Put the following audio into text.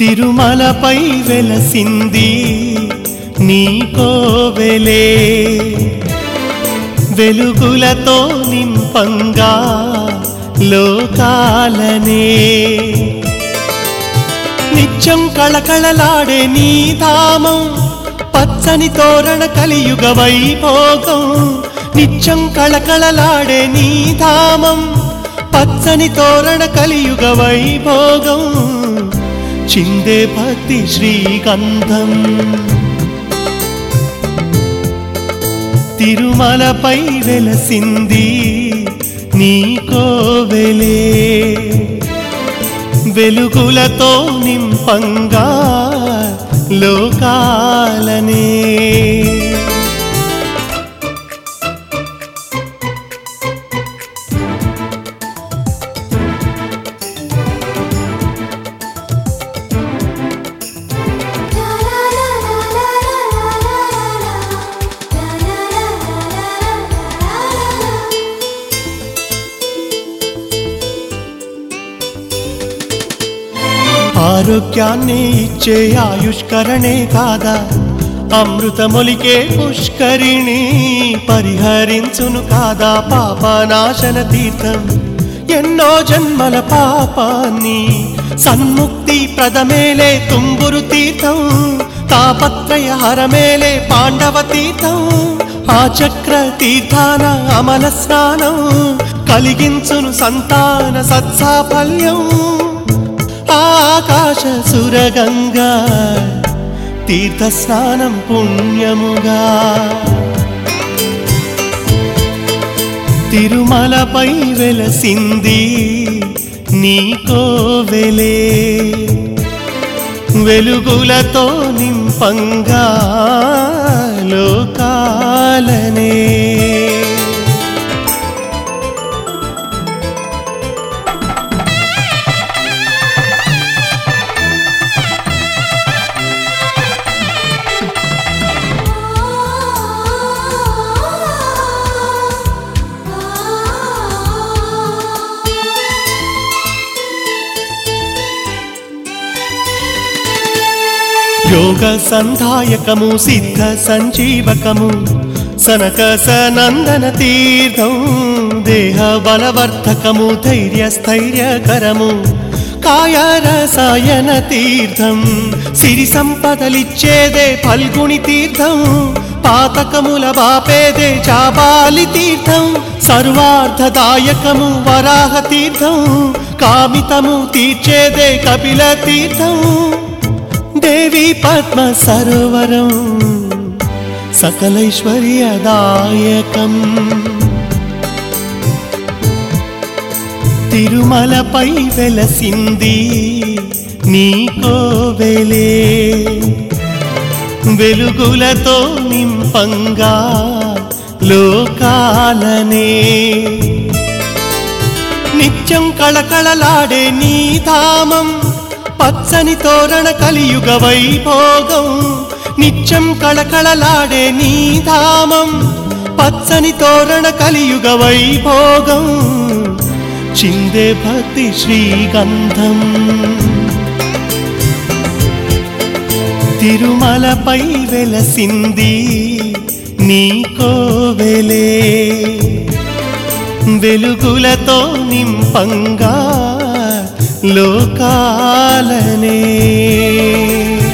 తిరుమలపై వెలసింది నీ కోవెలే వెలుగులతో నింపంగా లోకాలనే నిత్యం కళకళలాడే నీ ధామం పచ్చని తోరణ కలియుగ వైభోగం నిత్యం కళకళలాడే నీ ధామం పచ్చని తోరణ కలియుగ వైభోగం చిందే భక్తి శ్రీగంధం తిరుమలపై వెలసింది నీ కోవెలే వెలుగులతో నింపంగా లోకాలనే ఆరోగ్యాన్ని ఇచ్చే ఆయుష్కరణే కాదా అమృతమొలికే పుష్కరిణి పరిహరించును కాదా పాపనాశన తీర్థం ఎన్నో జన్మల పాపాన్ని సన్ముక్తి ప్రదమేలే తుంబురు తీర్థం తాపత్రయ హరమేలే పాండవ తీర్థం ఆ చక్ర తీర్థాన అమల స్నానం కలిగించును సంతాన సత్సాఫల్యం ఆకాశ సురగంగా తీర్థ స్నానం పుణ్యముగా తిరుమలపై వెలసింది నీ కోవెలే వెలుగులతో నింపంగా లోకాలనే యోగ సంధాయకము సిద్ధ సంజీవకము సనక సనందన తీర్థం దేహ బలవర్ధకము ధైర్య స్థైర్యకరము కాయ రసాయన తీర్థం సిరి సంపదలిచ్చేదే ఫల్గుణి తీర్థం పాతకముల బాపేదే చాబాలి తీర్థం సర్వార్థదాయకము వరాహ తీర్థం కామితము తీర్చేదే కపిల తీర్థం దేవి పద్మ సరోవరం సకలైశ్వర్యదాయకం తిరుమలపై వెలసింది నీ కోవెలే వెలుగులతో నింపంగా లోకాలనే నిత్యం కళకళలాడే నీ ధామం పచ్చని తోరణ కలియుగ వైభోగం నిత్యం కళకళలాడే నీ ధామం పచ్చని తోరణ కలియుగ వైభోగం చిందే భక్తి శ్రీగంధం తిరుమలపై వెలసింది నీ కోవెలే వెలుగులతో నింపంగా లోకాలనే